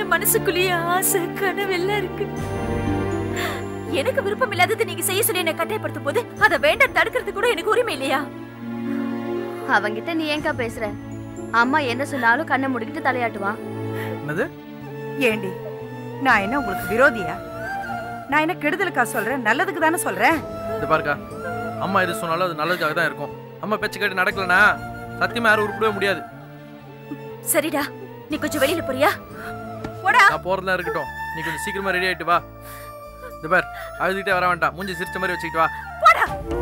என் மனசுக்குள்ளேயே ஆசை கனவு எல்லாம் இருக்கு எனக்கு விருப்பம் இல்லாதது நீங்க செய்ய சொல்லி என்னை கட்டாயப்படுத்தும் போது அதை வேண்டாம் தடுக்கிறது கூட எனக்கு உரிமை இல்லையா அவங்கிட்ட நீ ஏங்கா பேசுற அம்மா என்ன சொன்னாலும் கண்ணை முடிக்கிட்டு தலையாட்டுவான் என்னது ஏண்டி நான் என்ன உங்களுக்கு விரோதியா நான் என்ன கெடுதலுக்கா சொல்றேன் நல்லதுக்கு தானே சொல்றேன் இது பாருக்கா அம்மா எது சொன்னாலும் அது நல்லதுக்காக தான் இருக்கும் அம்மா பேச்சு கேட்டு நடக்கலனா சத்தியமா யாரும் உருப்படவே முடியாது சரிடா நீ கொஞ்சம் வெளியில போறியா போடா நான் போறதெல்லாம் இருக்கட்டும் நீ கொஞ்சம் சீக்கிரமா ரெடி ஆயிட்டு வா இது பார் அழுதுகிட்டே வர வேண்டாம் மூஞ்சி சிரிச்ச மாதிரி வச்சுக்கிட்டு வா போடா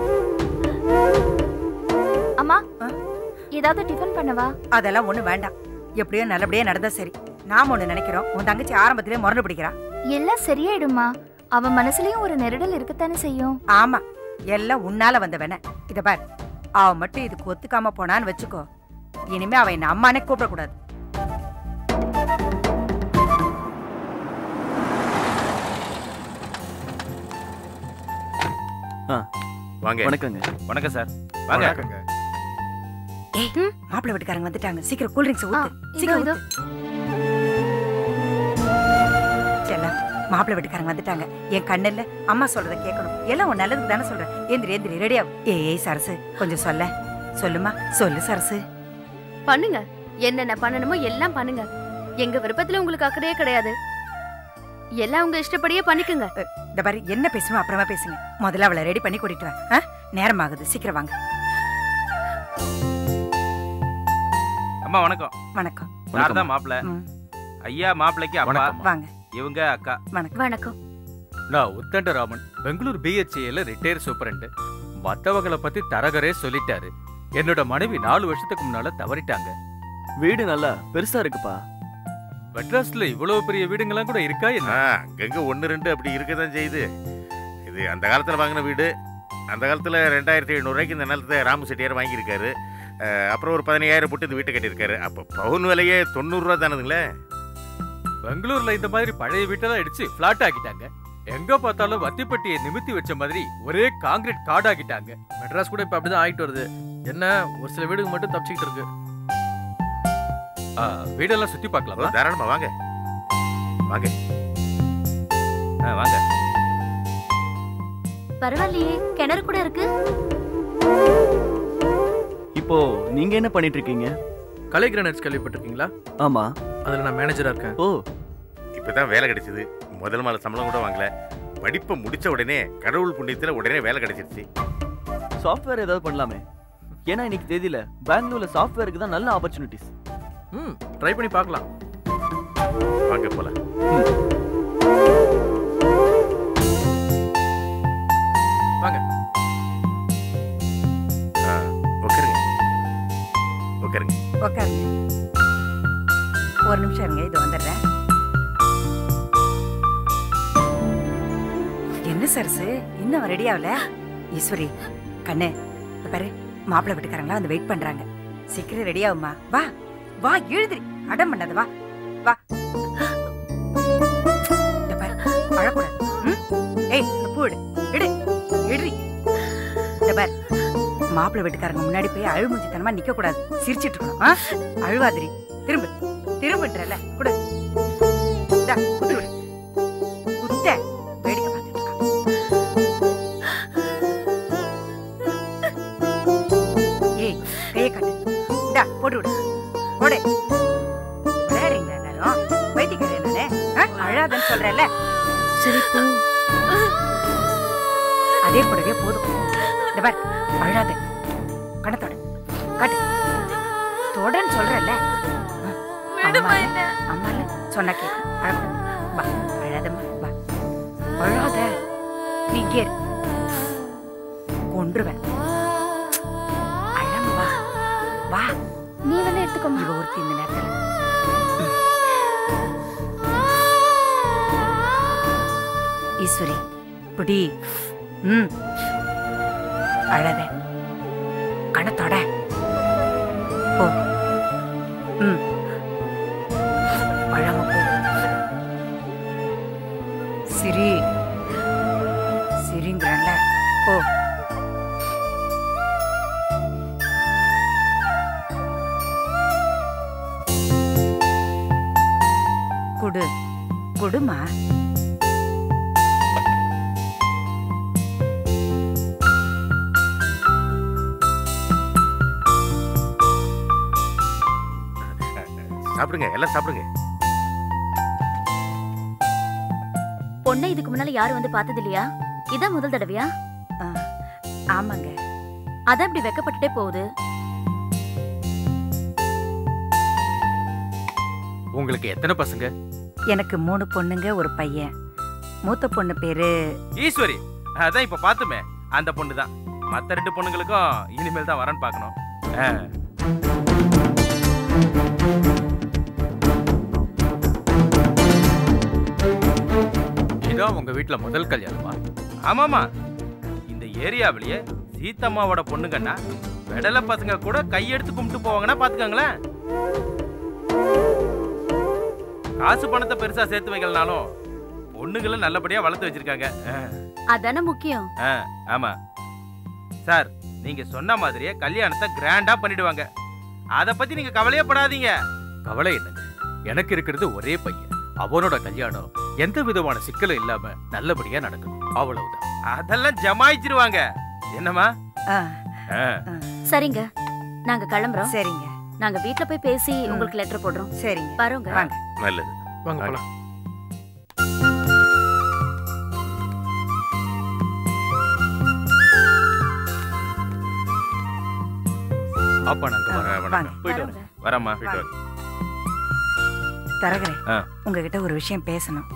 அம்மா ஆ? ஏதாவது டிஃபன் பண்ணவா அதெல்லாம் ஒண்ணு வேண்டாம் எப்படியோ நல்லபடியா நடந்தா சரி நாம ஒண்ணு நினைக்கிறோம் உன் தங்கச்சி ஆரம்பத்திலே முரண்டு பிடிக்கிறா எல்லாம் சரியாயிடுமா அவன் மனசுலயும் ஒரு நெருடல் இருக்கத்தானே செய்யும் ஆமா எல்லாம் உன்னால வந்த வேண இத பார் அவ மட்டும் இதுக்கு ஒத்துக்காம போனான்னு வச்சுக்கோ இனிமே அவ என்ன அம்மானே கூப்பிடக்கூடாது வாங்க வணக்கங்க வணக்கம் சார் வாங்க ஏய் மாப்பிள்ளை வீட்டுக்காரங்க வந்துட்டாங்க சீக்கிரம் கூல்ட்ரிங்க்ஸ் ஆ, ஊத்து இதோ சீக்கிரம் இதோ ஊத்து. செல்லம் மாப்பிள்ளை வீட்டுக்காரங்க வந்துட்டாங்க என் கண்ணில் அம்மா சொல்றத கேட்கணும் எல்லாம் உன் நல்லதுக்கு தானே சொல்றேன் எந்திரி எந்திரி ரெடியா ஏய் சரசு கொஞ்சம் சொல்ல சொல்லுமா சொல்லு சரசு பண்ணுங்க என்னென்ன பண்ணணுமோ எல்லாம் பண்ணுங்க எங்க விருப்பத்துல உங்களுக்கு அக்கறையே கிடையாது எல்லாம் உங்க இஷ்டப்படியே பண்ணிக்கங்க இந்த பாரு என்ன பேசுமோ அப்புறமா பேசுங்க முதல்ல அவளை ரெடி பண்ணி கூட்டிட்டு வா ஆ? நேரம் ஆகுது சீக்கிரம் வாங்க அம்மா வணக்கம் வணக்கம் நான் தான் மாப்பிள்ள ம், ஐயா மாப்பிள்ளைக்கு அப்பா வணக்கம் வாங்க இவங்க அக்கா வணக்கம் வணக்கம் நான் உத்தண்டராமன் பெங்களூர் பிஹெச்ஏல ரிட்டையர் சூப்பரண்ட் மத்தவங்கள பத்தி தரகரே சொல்லிட்டாரு என்னோட மனைவி நாலு வருஷத்துக்கு முன்னால தவறிட்டாங்க வீடு நல்லா பெருசா இருக்குப்பா மெட்ராஸ்ல இவ்வளவு பெரிய வீடுங்கெல்லாம் கூட இருக்கா என்ன ஆ அங்கங்க ஒன்று ரெண்டு அப்படி இருக்க தான் செய்யுது இது அந்த காலத்தில் வாங்கின வீடு அந்த காலத்தில் ரெண்டாயிரத்தி எழுநூறுவாய்க்கு இந்த நிலத்தை ராமு செட்டியார் வாங்கியிருக்காரு அஹ், அப்புறம் ஒரு பதினையாயிரம் போட்டு இந்த வீட்டை கட்டியிருக்காரு அப்போ பவுன் விலையே தொண்ணூறுரூவா தானதுங்களே பெங்களூர்ல இந்த மாதிரி பழைய வீட்டெல்லாம் இடிச்சு பிளாட் ஆக்கிட்டாங்க எங்க பார்த்தாலும் வத்திப்பட்டியை நிமித்தி வச்ச மாதிரி ஒரே காங்கிரீட் காடாக்கிட்டாங்க மெட்ராஸ் கூட இப்ப அப்படிதான் ஆயிட்டு வருது என்ன ஒரு சில வீடுங்க மட்டும் தப்பிச்சுக்கிட்டு இருக்கு ஆ, வீடெல்லாம் சுத்தி பார்க்கலாமா தாராளமாக வாங்க வாங்க ஆ, வாங்க பரவாயில்லையே கிணறு கூட இருக்கு இப்போ நீங்க என்ன பண்ணிட்டு இருக்கீங்க கலை கிரானைட்ஸ் கேள்விப்பட்டிருக்கீங்களா ஆமா அதுல நான் மேனேஜரா இருக்கேன் ஓ இப்போ தான் வேலை கிடைச்சிது முதல் மாத சம்பளம் கூட வாங்கல படிப்பை முடிச்ச உடனே கடவுள் புண்ணியத்தில் உடனே வேலை கிடைச்சிருச்சு சாஃப்ட்வேர் ஏதாவது பண்ணலாமே ஏன்னா இன்னைக்கு தேதியில பெங்களூர்ல சாஃப்ட்வேருக்கு தான் நல்ல ஆப்பர்ச்சுனிட்டிஸ் ம் ட்ரை பண்ணி பார்க்கலாம் வாங்க போகலாம் வாங்க உட்காருங்க உட்காருங்க உட்காருங்க ஒரு நிமிஷம் இருங்க இது வந்துடுறேன் என்ன சரசு இன்னும் ரெடி ஆகல ஈஸ்வரி கண்ணு இங்க பாரு மாப்பிள்ளை வீட்டுக்காரங்களா வந்து வெயிட் பண்றாங்க சீக்கிரம் ரெடி ஆகுமா வா வா எழுதிரி அடம் பண்ணாத வா வா இந்த பாரு அழக்கூடாது ம்? ஏய் இந்த பூ எடு எடு எடுறி இந்த பாரு மாப்பிள்ளை வீட்டுக்காரங்க முன்னாடி போய் அழுமூஞ்சித்தனமா நிக்க கூடாது சிரிச்சிட்டு இருக்கணும் ஆ? அழுவாதிரி திரும்ப திரும்பன்றல குடு இந்தா, குத்து விடு குத்த வேடிக்கை பார்த்துட்டு இருக்கா ஏய் கையை காட்டு இந்தா போட்டு விடு போடு விளையாடுறீங்களா எல்லாரும் வைத்தியக்காரி நானே ஆ? அழாதன்னு சொல்றேன்ல சரி போ அதே புடவையே போதும் இந்த பார் அழாத கணத்தோட காட்டு தொடன்னு சொல்றேன்ல விடுமா என்ன அம்மால சொன்னா கேட்கு அழக்கூடாது வா அழாதம்மா வா அழாத நீ இங்கே இரு. கொன்றுவேன் அழாம வா வா நீ வந்து எடுத்துக்கோமா இவ ஒருத்தி இந்த நேரத்துல ஈஸ்வரி புடி ம் அழாத கணத்தோட போ ம் அழாம போ சிரி சிரிங்கிறல்ல போ குடு குடு குடுமா சாப்பிடுங்க எல்லாம் சாப்பிடுங்க பொண்ணை இதுக்கு முன்னால யாரும் வந்து பார்த்தது இல்லையா இதான் முதல் தடவையா ஆ, ஆமாங்க அதான் இப்படி வெக்கப்பட்டுட்டே போகுது உங்களுக்கு எத்தனை பசங்க எனக்கு மூணு பொண்ணுங்க ஒரு பையன் மூத்த பொண்ணு பேரு ஈஸ்வரி அதான் இப்ப பார்த்துமே அந்த பொண்ணு தான் மத்த ரெண்டு பொண்ணுங்களுக்கும் இனிமேல் தான் வரேன்னு பார்க்கணும் ஆ, இதான் உங்க வீட்ல முதல் கல்யாணமா ஆமாமா இந்த ஏரியாவிலேயே சீத்தம்மாவோட பொண்ணுங்கன்னா வெடல பசங்க கூட கையெடுத்து கும்பிட்டு போவாங்கன்னா பாத்துக்கோங்களேன் காசு பணத்தை பெருசா சேர்த்து வைக்கலனாலும் பொண்ணுங்களை நல்லபடியா வளர்த்து வச்சிருக்காங்க ஆ, அதானே முக்கியம் ஆ, ஆமா சார் நீங்க சொன்ன மாதிரியே கல்யாணத்தை கிராண்டா பண்ணிடுவாங்க அத பத்தி நீங்க கவலையே படாதீங்க கவலை என்னங்க எனக்கு இருக்கிறது ஒரே பையன் அவனோட கல்யாணம் எந்த விதமான சிக்கலும் இல்லாம நல்லபடியா நடக்கணும் அவ்வளவுதான் அதெல்லாம் ஜமாயிச்சிருவாங்க என்னம்மா ஆ, ஆ, சரிங்க நாங்க கிளம்புறோம் சரிங்க நாங்க வீட்ல போய் பேசி உங்களுக்கு லெட்டர் போடுறோம் சரிங்க வரோங்க வாங்க நல்லது வாங்க போலாம் அப்ப நாங்க ஆ, வரோம் வாங்க போயிட்டு வரோங்க. வரேம்மா போயிட்டு வாங்க. தரகரே ஆ. உங்ககிட்ட ஒரு விஷயம் பேசணும்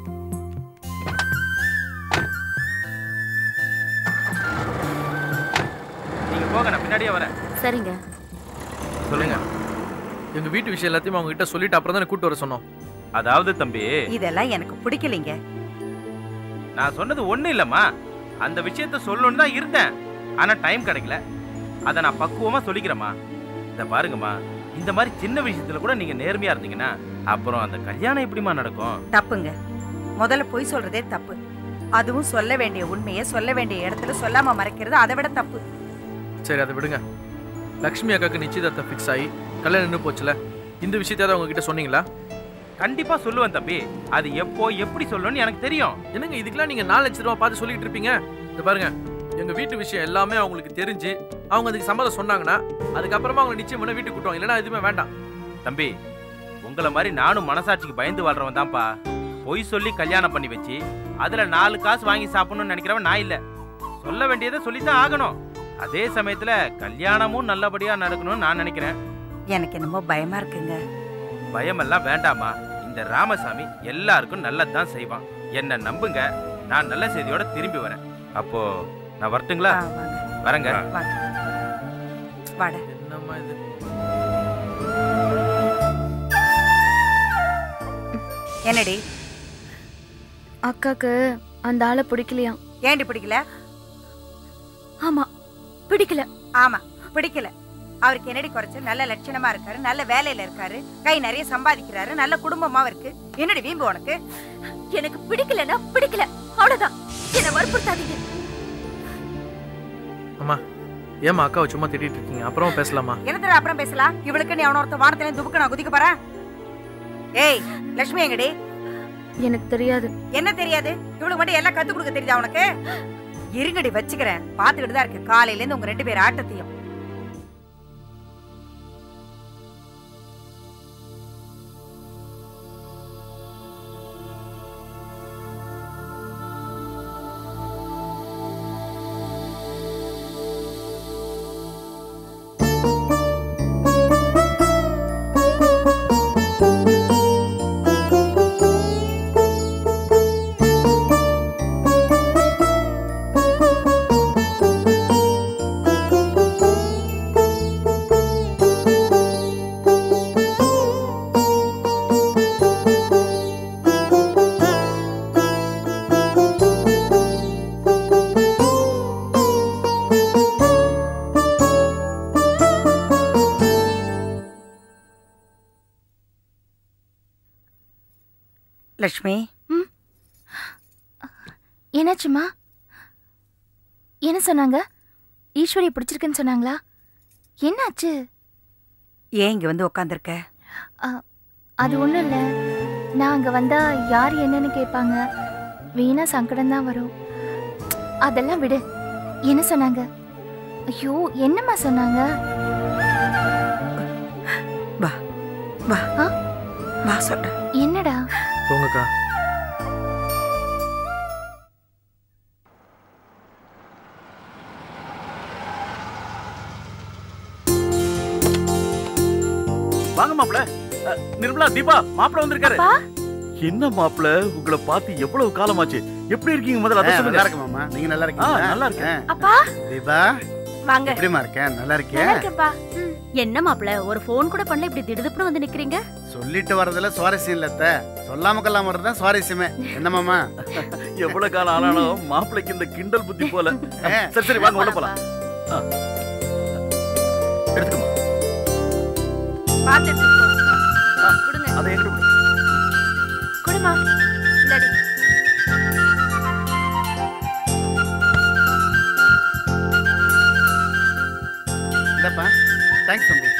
நீங்க போங்க நான் பின்னாடியே வரேன் சரிங்க சொல்லுங்க எங்க வீட்டு விஷயம் எல்லாத்தையும் அவங்க கிட்ட சொல்லிட்டு அப்புறம் தான் கூட்டு வர சொன்னோம் அதாவது தம்பி இதெல்லாம் எனக்கு பிடிக்கலைங்க நான் சொன்னது ஒண்ணு இல்லம்மா அந்த விஷயத்த சொல்லணும்னு தான் இருந்தேன் ஆனா டைம் கிடைக்கல அதை நான் பக்குவமா சொல்லிக்கிறேம்மா இத பாருங்கம்மா இந்த மாதிரி சின்ன விஷயத்துல கூட நீங்க நேர்மையா இருந்தீங்கன்னா அப்புறம் அந்த கல்யாணம் எப்படிம்மா நடக்கும் தப்புங்க முதல்ல பொய் சொல்றதே தப்பு அதுவும் சொல்ல வேண்டிய உண்மையை சொல்ல வேண்டிய இடத்துல சொல்லாம மறைக்கிறது அதை விட தப்பு சரி அதை விடுங்க லக்ஷ்மி அக்காக்கு நிச்சயதார்த்தம் ஃபிக்ஸ் ஆகி கல்யாணம் நின்று போச்சுல இந்த விஷயத்தையாவது அவங்க கிட்ட சொன்னீங்களா கண்டிப்பா சொல்லுவேன் தம்பி அது எப்போ எப்படி சொல்லணும்னு எனக்கு தெரியும் என்னங்க இதுக்கெல்லாம் நீங்க நாலு லட்ச ரூபா பார்த்து சொல்லிட்டு இருப்பீங்க இது பாருங்க எங்க வீட்டு விஷயம் எல்லாமே அவங்களுக்கு தெரிஞ்சு அவங்க அதுக்கு சம்மதம் சொன்னாங்கன்னா அதுக்கப்புறமா அவங்க நிச்சயம் பண்ண வீட்டுக்கு கூட்டுவாங்க இல்லைன்னா எதுவுமே வேண்டாம் தம்பி உங்களை மாதிரி நானும் மனசாட்சிக்கு பயந்து வாழ்றவன் தான்ப்பா பொய் சொல்லி கல்யாணம் பண்ணி வச்சு அதுல நாலு காசு வாங்கி சாப்பிடணும்னு நினைக்கிறவன் நான் இல்ல சொல்ல வேண்டியதை சொல்லித்தான் ஆகணும் அதே சமயத்துல கல்யாணமும் நல்லபடியா நடக்கணும்னு நான் நினைக்கிறேன் எனக்கு என்னமோ பயமா இருக்குங்க பயமெல்லாம் வேண்டாமா இந்த ராமசாமி எல்லாருக்கும் நல்லதுதான் செய்வான் என்ன நம்புங்க நான் நல்ல செய்தியோட திரும்பி வரேன் அப்போ நான் வரட்டுங்களா ஆ, வாங்க வரேங்க வாங்க வாட என்னம்மா இது என்னடி அக்காக்கு அந்த ஆளை பிடிக்கலையாம் ஏண்டி பிடிக்கல ஆமா பிடிக்கல ஆமா பிடிக்கல அவருக்கு என்னடி குறைச்சு நல்ல லட்சணமா இருக்காரு நல்ல வேலையில இருக்காரு கை நிறைய சம்பாதிக்கிறாரு நல்ல குடும்பமா இருக்கு என்னடி வீம்பு உனக்கு எனக்கு பிடிக்கலன்னா பிடிக்கல அவ்வளவுதான் என்ன வற்புறுத்தாதீங்க அம்மா ஏம்மா அக்காவை சும்மா திட்டிட்டு இருக்கீங்க அப்புறம் பேசலாமா என்னத்துல அப்புறம் பேசலாம் இவளுக்கு நீ அவன ஒருத்த வானத்துல துபுக்கு நான் குதிக்க போறேன் ஏய் லட்சுமி எங்கடி எனக்கு தெரியாது என்ன தெரியாது இவளுக்கு மட்டும் எல்லாம் கத்து கொடுக்க தெரியுதா உனக்கு இருங்கடி வச்சுக்கிறேன் பாத்துக்கிட்டு தான் இருக்கு காலையில இருந்து உங்க ரெண்டு பேர் ஆட்டத்தையும் லட்சுமி என்னாச்சுமா என்ன சொன்னாங்க ஈஸ்வரி பிடிச்சிருக்குன்னு சொன்னாங்களா என்னாச்சு ஏன் இங்க வந்து உட்காந்துருக்க அது ஒண்ணும் இல்ல நான் அங்க வந்தா யார் என்னன்னு கேட்பாங்க வீணா சங்கடம் தான் வரும் அதெல்லாம் விடு என்ன சொன்னாங்க ஐயோ என்னம்மா சொன்னாங்க வா வா ஆ? வா சொல்றேன் என்னடா போங்கக்கா வாங்க மாப்ள அஹ், நிர்மலா தீபா மாப்பிள வந்திருக்காரு அப்பா என்ன மாப்பிள உங்களை பார்த்து எவ்வளவு காலமாச்சு எப்படி இருக்கீங்க முதல்ல அதை நல்லா சொல்லுங்க இருக்கு மாமா நீங்க நல்லா ஆ, இருக்கீங்களா நல்லா இருக்கேன் அப்பா தீபா வாங்க எப்படிமா இருக்கேன் நல்லா இருக்கியா நல்லா இருக்கேன்ப்பா ம். என்ன மாப்பிள ஒரு ஃபோன் கூட பண்ணல இப்படி திடுதுப்புன்னு வந்து நிக்கிறீங்க சொல்லிட்டு வரதுல சுவாரஸ்யம் இல்ல அத்தை. சொல்லாம கொள்ளாம வர்றதுதான் சுவாரஸ்யமே என்ன மாமா எவ்வளவு காலம் ஆனாலும் மாப்பிளைக்கு இந்த கிண்டல் புத்தி போல ஆ. சரி சரி வாங்க உள்ள போலாம் எடுத்துக்கமா பார்த்துட்டு இருக்கோம் கொடுங்க அதை எங்கிட்ட கொடு. கொடுமா இந்தாடி இந்தப்பா தேங்க்ஸ் தம்பி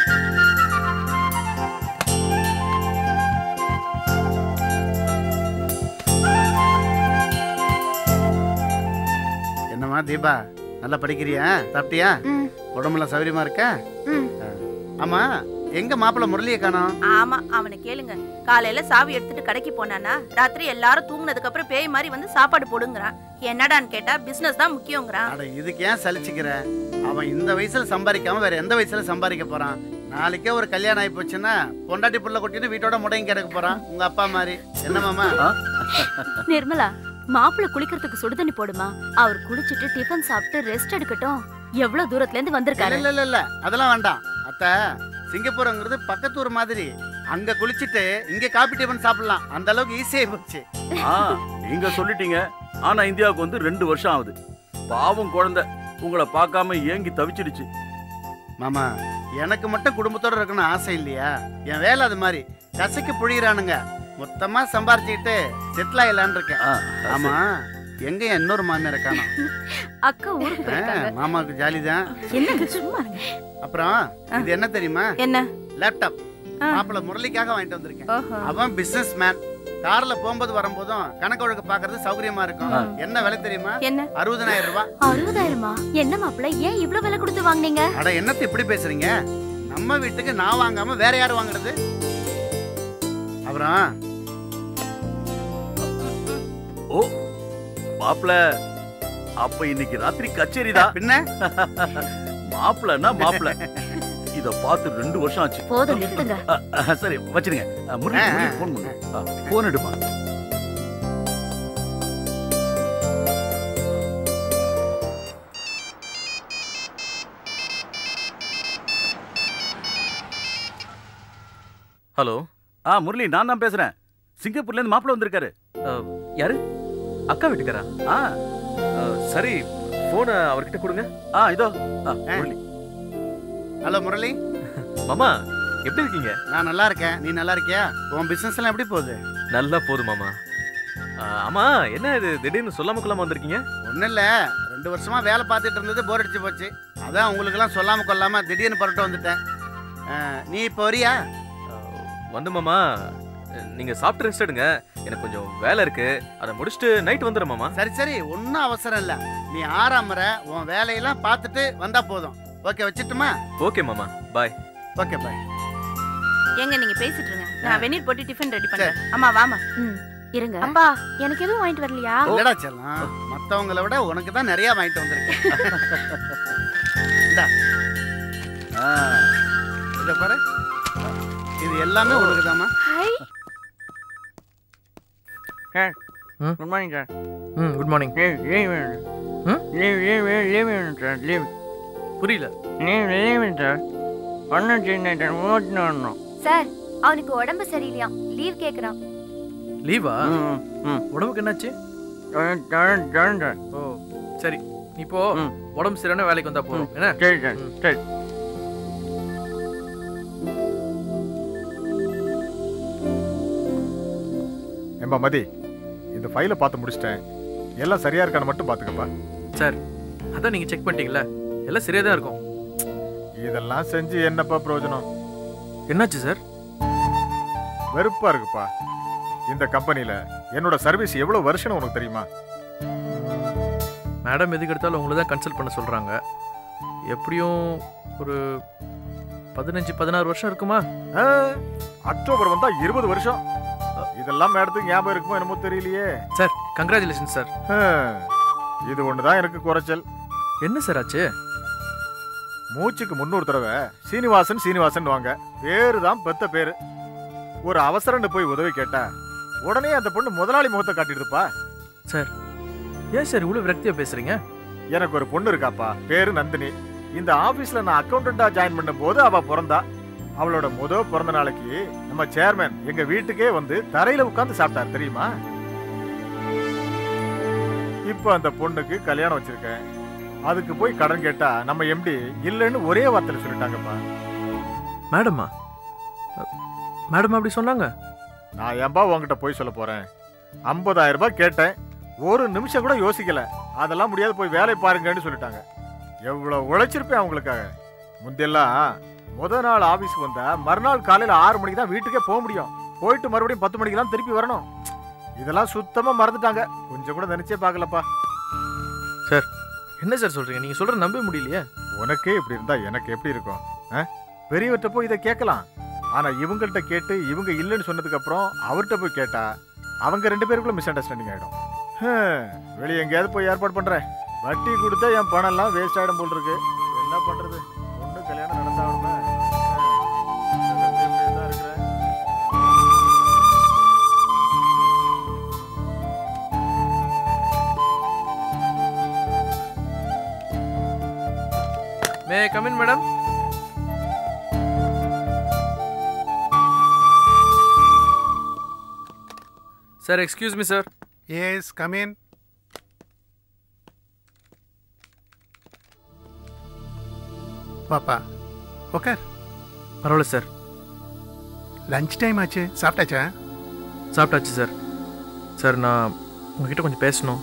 என்னம்மா தீபா நல்லா படிக்கிறியா சாப்பிட்டியா ம். உடம்புலாம் சௌரியமா இருக்கா ம். ஆமா எங்க மாப்பிள்ள முரளியை காணோம் ஆமா அவனை கேளுங்க காலையில சாவி எடுத்துட்டு கடைக்கு போனானா ராத்திரி எல்லாரும் தூங்குனதுக்கு அப்புறம் பேய் மாதிரி வந்து சாப்பாடு போடுங்கிறான் என்னடான்னு கேட்டா பிசினஸ் தான் முக்கியங்கிறான் அட இதுக்கு ஏன் சலிச்சுக்கிற அவன் இந்த வயசுல சம்பாதிக்காம வேற எந்த வயசுல சம்பாதிக்க போறான் நாளைக்கே ஒரு கல்யாணம் ஆகி போச்சுன்னா பொண்டாட்டி புள்ள கொட்டிட்டு வீட்டோட முடங்கி கிடக்க போறான் உங்க அப்பா மாதிரி என்ன மாமா நிர்மலா மாப்பிள குளிக்கிறதுக்கு சுடுதண்ணி போடுமா அவர் குளிச்சிட்டு டிஃபன் சாப்பிட்டு ரெஸ்ட் எடுக்கட்டும் எவ்வளவு தூரத்துல இருந்து இல்ல வந்திருக்காரு இல்ல இல்ல இல்ல அதெல்லாம் வேண்டாம் அத்தை சிங்கப்பூர்ங்கிறது பக்கத்து ஊர் மாதிரி அங்க குளிச்சிட்டு இங்க காபி டிஃபன் சாப்பிடலாம் அந்த அளவுக்கு ஈஸியாகி போச்சு ஆ நீங்க சொல்லிட்டீங்க ஆனா இந்தியாவுக்கு வந்து ரெண்டு வருஷம் ஆகுது பாவம் குழந்தை உங்களை பார்க்காம ஏங்கி தவிச்சிடுச்சு மாமா எனக்கு மட்டும் குடும்பத்தோட இருக்கணும் ஆசை இல்லையா என் வேலை அது மாதிரி கசைக்கு புழியிறானுங்க மொத்தமா சம்பாரிச்சுக்கிட்டு செட்டில் ஆயிடலான்னு இருக்கேன் ஆ, ஆமா எங்க என் இன்னொரு மாமியார் காணோம் அக்கா ஊருக்கு போயிருக்காங்க மாமாவுக்கு ஜாலி தான் என்னங்க சும்மா இருங்க. அப்புறம் இது என்ன தெரியுமா என்ன லேப்டாப் ஆ. மாப்பிள்ள முரளிக்காக வாங்கிட்டு வந்திருக்கேன் ஓஹோ அவன் பிசினஸ் மேன் கார்ல போகும்போது வரும்போதும் கணக்கு வழக்கு பாக்குறது சௌகரியமா இருக்கும் ஆ. என்ன விலை தெரியுமா என்ன அறுபதனாயிரம் ரூபாய் அறுபதாயிரமா என்ன மாப்பிள ஏன் இவ்வளவு விலை கொடுத்து வாங்குனீங்க அட என்னத்தை இப்படி பேசுறீங்க நம்ம வீட்டுக்கு நான் வாங்காம வேற யார் வாங்குறது அப்புறம் ஓ மாப்பிள அப்ப இன்னைக்கு ராத்திரி கச்சேரி தான் பின்ன மாப்பிளன்னா மாப்பிள இத பார்த்து ரெண்டு வருஷம் ஆச்சு போதும் நிறுத்துங்க அ, அ, சரி வச்சிருங்க அ, முரளி ஆ, முரளி ஆ. ஃபோன் பண்ணு ஃபோன் எடுப்பா ஹலோ ஆ முரளி நான் தான் பேசுறேன் சிங்கப்பூர்ல இருந்து மாப்பிள வந்திருக்காரு யாரு அக்கா வீட்டுக்காரா ஆ அஹ், சரி போனை அவர்கிட்ட கொடுங்க ஆ இதோ ஆ, ஆ. முரளி ஹலோ முரளி மாமா எப்படி இருக்கீங்க நான் நல்லா இருக்கேன் நீ நல்லா இருக்கியா உன் பிசினஸ் எல்லாம் எப்படி போகுது நல்லா போதும் மாமா அஹ், ஆமா என்ன இது திடீர்னு சொல்லாம கொள்ளாம வந்திருக்கீங்க ஒன்றும் இல்லை ரெண்டு வருஷமா வேலை பார்த்துட்டு இருந்தது போர் அடிச்சு போச்சு அதான் உங்களுக்கெல்லாம் சொல்லாம கொள்ளாம திடீர்னு புறட்டு வந்துட்டேன் ஆ, நீ இப்போ வரியா அஹ், வந்து மாமா நீங்க சாப்பிட்டு ரெஸ்ட் எடுங்க எனக்கு கொஞ்சம் வேலை இருக்கு அதை முடிச்சுட்டு நைட் வந்துடுறேன் மாமா சரி சரி ஒன்றும் அவசரம் இல்லை நீ ஆறாமற உன் வேலையெல்லாம் பார்த்துட்டு வந்தா போதும் ஓகே வச்சுட்டுமா ஓகே மாமா பாய் ஓகே பாய் எங்க நீங்க பேசிட்டு இருங்க நான் வெந்நீர் போட்டு டிஃபன் ரெடி பண்றேன் அம்மா வாமா ம் இருங்க அப்பா எனக்கு எதுவும் வாங்கிட்டு வரலையா இல்லடா செல்லம் மற்றவங்கள விட உனக்கு தான் நிறைய வாங்கிட்டு வந்திருக்கேன் இந்தா ஆ, இதை பாரு இது எல்லாமே உனக்கு தாம்மா ஹாய் குட் மார்னிங் சார் ம் குட் மார்னிங் லீவ் லீவ் வேணும் ம் லீவ் லீவ் லீவ் வேணும் சார் லீவ் புரியல லீவ் லீவ் வேணும் சார் ஒன்றும் சின்ன ஓட்டுன்னு வரணும் சார் அவனுக்கு உடம்பு சரியில்லையா லீவ் கேக்குறான் லீவா ம், ம். உடம்புக்கு என்னாச்சு ஓ சரி நீ இப்போ ம். உடம்பு சரியான வேலைக்கு வந்தா போதும் என்ன சரி சார் ம். சரி ஏம்பா மதி இந்த ஃபைலை பார்த்து முடிச்சிட்டேன் எல்லாம் சரியா இருக்கான்னு மட்டும் பார்த்துக்கப்பா சார் அதான் நீங்க செக் பண்ணிட்டீங்களா எல்லாம் சரியா தான் இருக்கும் இதெல்லாம் செஞ்சு என்னப்பா பிரயோஜனம் என்னாச்சு சார் வெறுப்பா இருக்குப்பா இந்த கம்பெனில என்னோட சர்வீஸ் எவ்வளவு வருஷம் உனக்கு தெரியுமா மேடம் எதுக்கு எடுத்தாலும் உங்களை தான் கன்சல்ட் பண்ண சொல்கிறாங்க எப்படியும் ஒரு பதினஞ்சு பதினாறு வருஷம் இருக்குமா ஆ, அக்டோபர் வந்தா இருபது வருஷம் இதெல்லாம் மேடத்துக்கு ஞாபகம் இருக்குமோ என்னமோ தெரியலையே சார் கங்க்ராச்சுலேஷன் சார் ஆ, இது ஒண்ணுதான் எனக்கு குறைச்சல் என்ன சார் ஆச்சு மூச்சுக்கு முன்னூறு தடவை சீனிவாசன் சீனிவாசன் வாங்க பேரு தான் பெத்த பேரு ஒரு அவசரம்னு போய் உதவி கேட்டா உடனே அந்த பொண்ணு முதலாளி முகத்தை காட்டிடுதுப்பா சார் ஏன் சார் இவ்வளோ விரக்தியாக பேசுகிறீங்க எனக்கு ஒரு பொண்ணு இருக்காப்பா பேரு நந்தினி இந்த ஆபீஸ்ல நான் அக்கௌண்டண்டா ஜாயின் பண்ண போது அவ பிறந்தா அவளோட முத பிறந்த நாளைக்கு நம்ம சேர்மேன் எங்க வீட்டுக்கே வந்து தரையில உட்கார்ந்து சாப்பிட்டார் தெரியுமா இப்போ அந்த பொண்ணுக்கு கல்யாணம் வச்சிருக்கேன் அதுக்கு போய் கடன் கேட்டா நம்ம எம்டி இல்லைன்னு ஒரே வார்த்தையில சொல்லிட்டாங்கப்பா மேடமா மேடம் அப்படி சொன்னாங்க நான் ஏன்பா உன்கிட்ட போய் சொல்ல போறேன் ஐம்பதாயிரம் ரூபாய் கேட்டேன் ஒரு நிமிஷம் கூட யோசிக்கல அதெல்லாம் முடியாது போய் வேலை பாருங்கன்னு சொல்லிட்டாங்க எவ்வளவு உழைச்சிருப்பேன் அவங்களுக்காக முந்தெல்லாம் முத நாள் ஆபீஸ்க்கு வந்தா மறுநாள் காலையில ஆறு மணிக்கு தான் வீட்டுக்கே போக முடியும் போயிட்டு மறுபடியும் பத்து மணிக்கு தான் திருப்பி வரணும் இதெல்லாம் சுத்தமா மறந்துட்டாங்க கொஞ்சம் கூட நினைச்சே பார்க்கலப்பா சார் என்ன சார் சொல்கிறீங்க நீங்கள் சொல்கிற நம்ப முடியலையே உனக்கே இப்படி இருந்தா எனக்கு எப்படி இருக்கும் ஆ? பெரியவர்கிட்ட போய் இதை கேட்கலாம் ஆனா இவங்கள்ட்ட கேட்டு இவங்க இல்லைன்னு சொன்னதுக்கு அப்புறம் அவர்கிட்ட போய் கேட்டா அவங்க ரெண்டு பேருக்குள்ள மிஸ் அண்டர்ஸ்டாண்டிங் ஆயிடும் ஹம், வெளிய எங்கேயாவது போய் ஏற்பாடு பண்றேன் வட்டி கொடுத்தா என் பணம் எல்லாம் வேஸ்ட் ஆயிடும் போல் இருக்கு என்ன பண்றது பொண்ணு கல்யாணம் நடந்தாகணுமே may come in madam sir excuse me sir yes come in பாப்பா உக்கார் பரவாயில்ல சார் லஞ்ச் டைம் ஆச்சு சாப்பிட்டாச்சா சாப்பிட்டாச்சு சார் சார் நான் உங்ககிட்ட கொஞ்சம் பேசணும்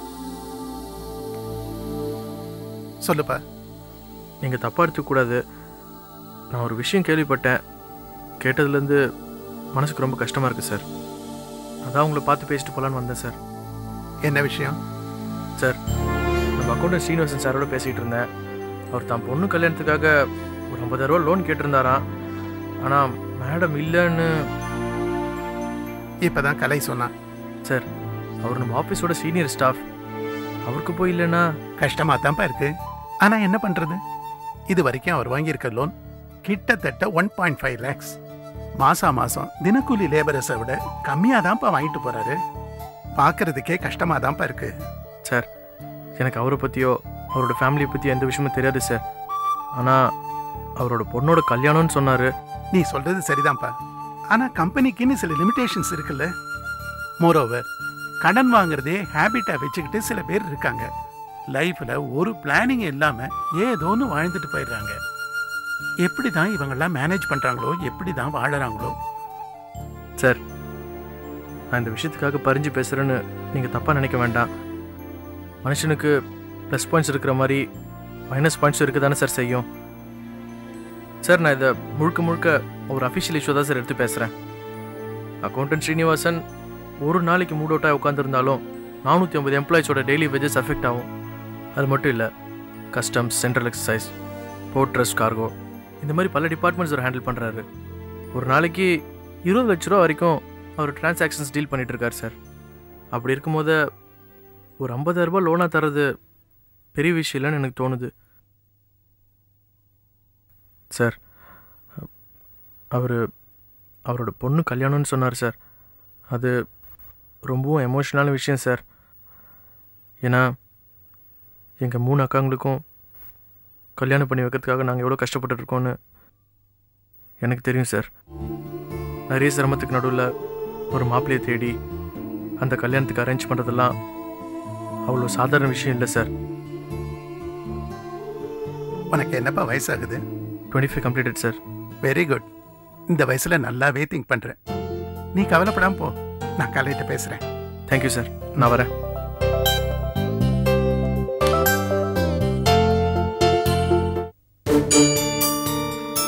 சொல்லுப்பா நீங்கள் தப்பாக எடுத்துக்கூடாது நான் ஒரு விஷயம் கேள்விப்பட்டேன் கேட்டதுலேருந்து மனசுக்கு ரொம்ப கஷ்டமாக இருக்குது சார் அதான் உங்களை பார்த்து பேசிட்டு போகலான்னு வந்தேன் சார் என்ன விஷயம் சார் நம்ம அக்கௌண்டன்ட் ஸ்ரீனிவாசன் சாரோட பேசிகிட்டு இருந்தேன் அவர் தான் பொண்ணு கல்யாணத்துக்காக ஒரு ஐம்பதாயிரரூவா லோன் கேட்டிருந்தாராம் ஆனால் மேடம் இல்லைன்னு இப்பதான் கலை சொன்னான் சார் அவர் நம்ம ஆஃபீஸோட சீனியர் ஸ்டாஃப் அவருக்கு போய் இல்லைன்னா கஷ்டமா தான்ப்பா இருக்கு ஆனா என்ன பண்றது இது வரைக்கும் அவர் வாங்கியிருக்க லோன் கிட்டத்தட்ட ஒன் பாயிண்ட் ஃபைவ் லேக்ஸ் மாசா மாசம் தினக்கூலி லேபரஸை விட கம்மியா தான்ப்பா வாங்கிட்டு போறாரு பார்க்கறதுக்கே கஷ்டமா தான்ப்பா இருக்கு சார் எனக்கு அவரை பற்றியோ அவரோட ஃபேமிலியை பற்றியோ எந்த விஷயமும் தெரியாது சார் ஆனால் அவரோட பொண்ணோட கல்யாணம்னு சொன்னார் நீ சொல்றது சரிதான்ப்பா ஆனா கம்பெனிக்குன்னு சில லிமிடேஷன்ஸ் இருக்குல்ல மோரோவர் கடன் வாங்குறதே ஹேபிட்டா வச்சுக்கிட்டு சில பேர் இருக்காங்க லைஃப்ல ஒரு பிளானிங் இல்லாம ஏதோன்னு வாழ்ந்துட்டு போயிடுறாங்க எப்படி தான் இவங்கெல்லாம் மேனேஜ் பண்றாங்களோ எப்படி தான் வாழறாங்களோ சார் நான் இந்த விஷயத்துக்காக பறிஞ்சு பேசுகிறேன்னு நீங்கள் தப்பாக நினைக்க வேண்டாம் மனுஷனுக்கு ப்ளஸ் பாயிண்ட்ஸ் இருக்கிற மாதிரி மைனஸ் பாயிண்ட்ஸ் இருக்க தானே சார் செய்யும் சார் நான் இதை முழுக்க முழுக்க ஒரு அஃபிஷியல் இஷ்யூ தான் சார் எடுத்து பேசுகிறேன் அக்கௌண்டன்ட் ஸ்ரீனிவாசன் ஒரு நாளைக்கு மூட் அவுட்டாக உட்காந்துருந்தாலும் நானூற்றி ஐம்பது எம்ப்ளாயிஸோட டெய்லி வேஜஸ் அஃபெக்ட் ஆகும் அது மட்டும் இல்லை customs central excise port trust cargo இந்த மாதிரி பல டிபார்ட்மெண்ட்ஸ் அவர் ஹேண்டில் பண்ணுறாரு ஒரு நாளைக்கு இருபது லட்ச ரூபா வரைக்கும் அவர் டிரான்சாக்ஷன்ஸ் டீல் பண்ணிட்டு இருக்காரு சார் அப்படி இருக்கும்போது ஒரு 50000 ரூபாய் லோனாக தர்றது பெரிய விஷயம் இல்லைன்னு எனக்கு தோணுது சார் அவர் அவரோட பொண்ணு கல்யாணம்னு சொன்னார் சார் அது ரொம்பவும் எமோஷ்னலான விஷயம் சார் ஏன்னா எங்கள் மூணு அக்காங்களுக்கும் கல்யாணம் பண்ணி வைக்கிறதுக்காக நாங்கள் எவ்வளோ கஷ்டப்பட்டுட்டு இருக்கோம்னு எனக்கு தெரியும் சார் நிறைய சிரமத்துக்கு நடுவில் ஒரு மாப்பிள்ளையை தேடி அந்த கல்யாணத்துக்கு அரேஞ்ச் பண்ணுறதெல்லாம் அவ்வளோ சாதாரண விஷயம் இல்லை சார் உனக்கு என்னப்பா வயசாகுது twenty five completed sir very good இந்த வயசுல நல்லாவே திங்க் பண்ற நீ கவலைப்படாம போ நான் கலையிட்ட பேசுறேன் தேங்க்யூ சார் நான் வரேன்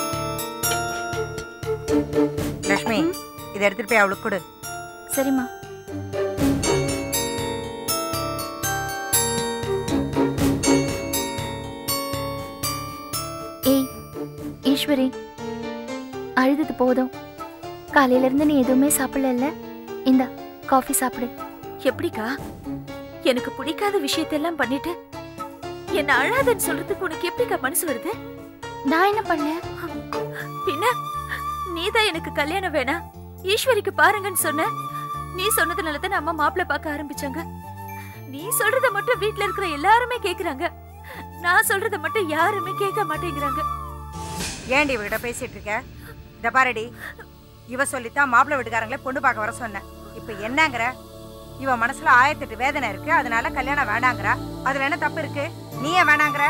லக்ஷ்மி இதை எடுத்துட்டு போய் அவளுக்கு கொடு சரிம்மா ஏய் ஈஸ்வரி அழுதது போதும் காலையில இருந்து நீ எதுவுமே சாப்பிடல இந்த காஃபி சாப்பிடு எப்படிக்கா எனக்கு பிடிக்காத விஷயத்தெல்லாம் பண்ணிட்டு என்ன அழாதன்னு சொல்றதுக்கு உனக்கு எப்படிக்கா மனசு வருது நான் என்ன பண்ணேன் பின்ன நீதான் எனக்கு கல்யாணம் வேணாம் ஈஸ்வரிக்கு பாருங்கன்னு சொன்ன நீ சொன்னதுனால தான் அம்மா மாப்பிள்ளை பார்க்க ஆரம்பிச்சாங்க நீ சொல்றத மட்டும் வீட்ல இருக்கிற எல்லாருமே கேக்குறாங்க நான் சொல்றத மட்டும் யாருமே கேட்க மாட்டேங்கிறாங்க ஏண்டி இவகிட்ட பேசிட்டு இருக்க இந்த பாருடி இவ சொல்லித்தான் மாப்பிள்ளை வீட்டுக்காரங்களே பொண்ணு பார்க்க வர சொன்னேன் இப்ப என்னங்கிற இவ மனசுல ஆயிரத்தெட்டு வேதனை இருக்கு அதனால கல்யாணம் வேணாங்கிறா அதுல என்ன தப்பு இருக்கு நீ ஏன் வேணாங்கிற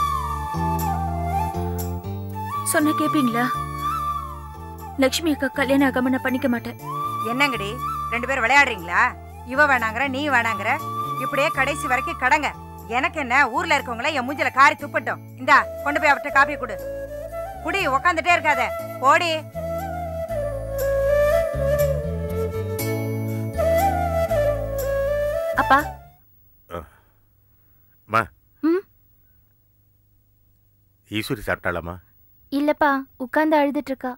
சொன்ன கேப்பீங்களா லக்ஷ்மி அக்கா கல்யாணம் ஆகாம நான் பண்ணிக்க மாட்டேன் என்னங்கடி ரெண்டு பேரும் விளையாடுறீங்களா இவ வேணாங்கிற நீ வேணாங்கிற இப்படியே கடைசி வரைக்கும் கடங்க எனக்கு என்ன ஊர்ல இருக்கவங்கள என் மூஞ்சில காரி துப்பட்டும் இந்தா கொண்டு போய் அவர்கிட்ட காப்பி கொடு குடி உக்காந்துட்டே இருக்காத போடி அப்பா அம்மா ம்? ஈஸ்வரி சாப்பிட்டாளாம்மா இல்லப்பா உட்கார்ந்து அழுதுட்டு இருக்கா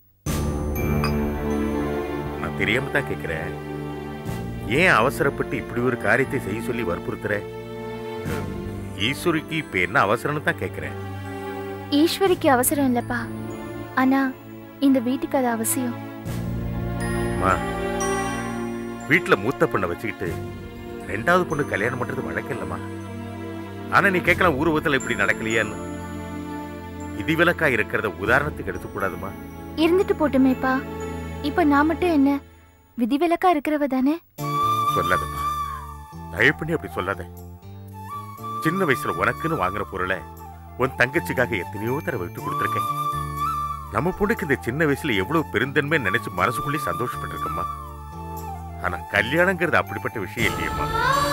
நான் தெரியாம தான் கேட்கிறேன் ஏன் அவசரப்பட்டு இப்படி ஒரு காரியத்தை செய்ய சொல்லி வற்புறுத்துற அஹ், ஈஸ்வரிக்கு இப்ப என்ன அவசரம்னு தான் கேட்கிறேன் ஈஸ்வரிக்கு அவசரம் இல்லப்பா ஆனா இந்த வீட்டுக்கு அது அவசியம் அம்மா வீட்டுல மூத்த பொண்ணை வச்சுக்கிட்டு ரெண்டாவது பொண்ணு கல்யாணம் பண்றது வழக்கம் இல்லம்மா ஆனா நீ கேட்கலாம் ஊர்வத்துல இப்படி நடக்கலையான்னு விதிவிலக்கா இருக்கிறத உதாரணத்துக்கு எடுத்துக்கூடாதுமா இருந்துட்டு போட்டுமேப்பா இப்ப நான் மட்டும் என்ன விதிவிலக்கா இருக்கிறவ தானே சொல்லாதம்மா தயவு பண்ணி அப்படி சொல்லாத சின்ன வயசுல உனக்குன்னு வாங்குற பொருளை உன் தங்கச்சிக்காக எத்தனையோ தடவை விட்டு கொடுத்துருக்கேன் நம்ம பொண்ணுக்கு இந்த சின்ன வயசுல எவ்வளவு பெருந்தன்மை நினைச்சு மனசுக்குள்ளே சந்தோஷப்பட்டிருக்கம்மா ஆனா கல்யாணங்கிறது அப்படிப்பட்ட விஷயம் இல்லையம்மா